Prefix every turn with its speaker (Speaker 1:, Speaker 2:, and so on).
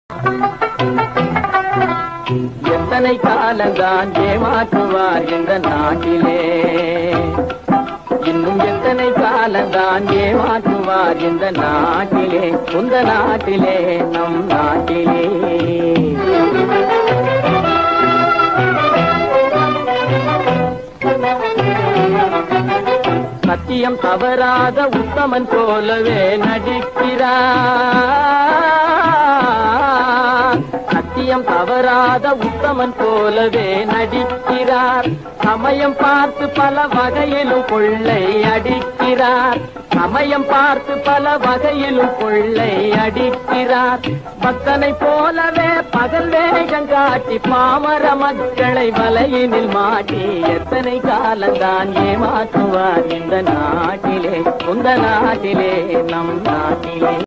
Speaker 1: எத்தனை காலந்தான் ஏமாற்றுவார் இந்த நாட்டிலே இன்னும் எத்தனை காலந்தான் ஏமாற்றுவார் இந்த நாட்டிலே உந்த நாட்டிலே நம் நாட்டிலே சத்தியம் தவறாத உத்தமன் போலவே நடிக்கிறார் சத்தியம் தவறாத உத்தமன் போலவே நடிக்கிறார் சமயம் பார்த்து பல வகையிலும் கொள்ளை அடிக்கிறார் சமயம் பார்த்து பல வகையிலும் கொள்ளை அடிக்கிறார் பக்தனை போலவே பகல் வேகம் காட்டி பாமர மக்களை வலையினில் மாட்டி எத்தனை காலந்தான் ஏமாற்றுவார் இந்த நாட்டிலே உந்த நாட்டிலே நம் நாட்டிலே